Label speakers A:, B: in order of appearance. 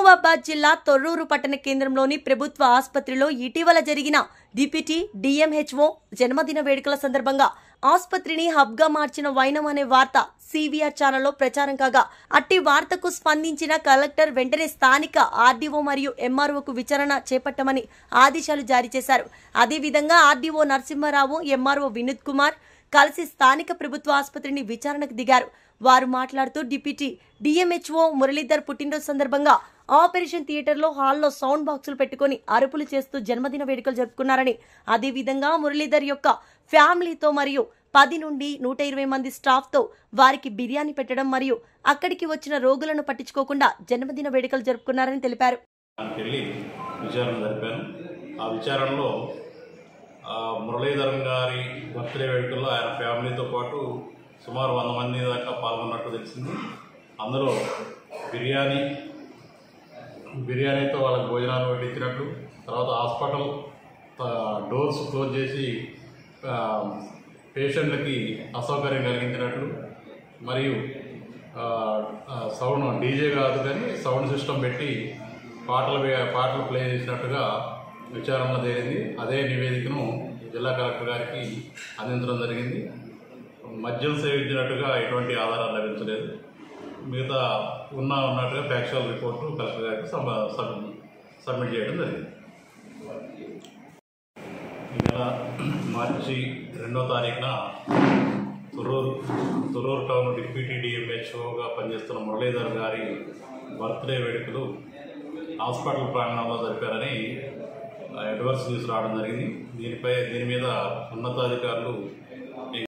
A: మహబూబాబాద్ జిల్లా తొర్రూరు పట్టణ కేంద్రంలోని ప్రభుత్వ ఆసుపత్రిలో ఇటీవల జరిగిన డిప్యూటీ డిఎంహెచ్ఓ జన్మదిన వేడుకల సందర్భంగా ఆసుపత్రిని హబ్గా మార్చిన వైనం అనే వార్త సివిఆర్ ఛానల్లో ప్రచారం కాగా అట్టి వార్తకు స్పందించిన కలెక్టర్ వెంటనే స్థానిక ఆర్డీఓ మరియు ఎంఆర్ఓకు విచారణ చేపట్టమని ఆదేశాలు జారీ చేశారు అదేవిధంగా ఆర్డీఓ నరసింహారావు ఎంఆర్ఓ వినోద్ కుమార్ కలిసి స్థానిక ప్రభుత్వ ఆసుపత్రిని విచారణకు దిగారు వారు మాట్లాడుతూ డిప్యూటీ డిఎంహెచ్ఓ మురళీధర్ పుట్టినరోజు సందర్భంగా ఆపరేషన్ థియేటర్లో హాల్లో సౌండ్ బాక్సులు పెట్టుకుని అరుపులు చేస్తూ జన్మదిన వేడుకలు జరుపుకున్నారని అదేవిధంగా మురళీధర్ యొక్క ఫ్యామిలీతో మరియు పది నుండి నూట ఇరవై మంది స్టాఫ్తో వారికి బిర్యానీ పెట్టడం మరియు అక్కడికి వచ్చిన రోగులను పట్టించుకోకుండా జన్మదిన వేడుకలు జరుపుకున్నారని తెలిపారు
B: దానికి వెళ్ళి విచారణ జరిపాను ఆ విచారణలో ఆ, మురళీధరన్ గారి బర్త్డే వేడుకల్లో ఆయన ఫ్యామిలీతో పాటు సుమారు వంద మంది దాకా పాల్గొన్నట్టు తెలిసింది అందులో బిర్యానీ బిర్యానీతో వాళ్ళకి భోజనాలు వడ్డించినట్లు తర్వాత హాస్పిటల్ ఆ, డోర్స్ క్లోజ్ చేసి ఆ, పేషెంట్లకి అసౌకర్యం కలిగించినట్లు మరియు ఆ, ఆ, సౌండ్ డీజే కాదు కానీ సౌండ్ సిస్టమ్ పెట్టి పాటలు వే- పాటలు ప్లే చేసినట్టుగా విచారణ జరిగింది అదే నివేదికను జిల్లా కలెక్టర్ గారికి అందించడం జరిగింది మద్యం సేవించినట్టుగా ఎటువంటి ఆధారాలు లభించలేదు మిగతా ఉన్న ఉన్నట్టుగా ఫ్యాక్చువల్ రిపోర్టు కలెక్టర్ గారికి సబ్- సబ్- సబ్మిట్ చేయడం జరిగింది ఈ నెల మార్చి రెండో తారీఖున తురూరు తురూరు టౌన్ డిప్యూటీ డిఎంహెచ్ఓగా పనిచేస్తున్న మురళీధర్ గారి బర్త్డే వేడుకలు హాస్పిటల్ ప్రాంగణంలో జరిపారని అడ్వర్స్ న్యూస్ రావడం జరిగింది దీనిపై దీని మీద ఉన్నతాధికారులు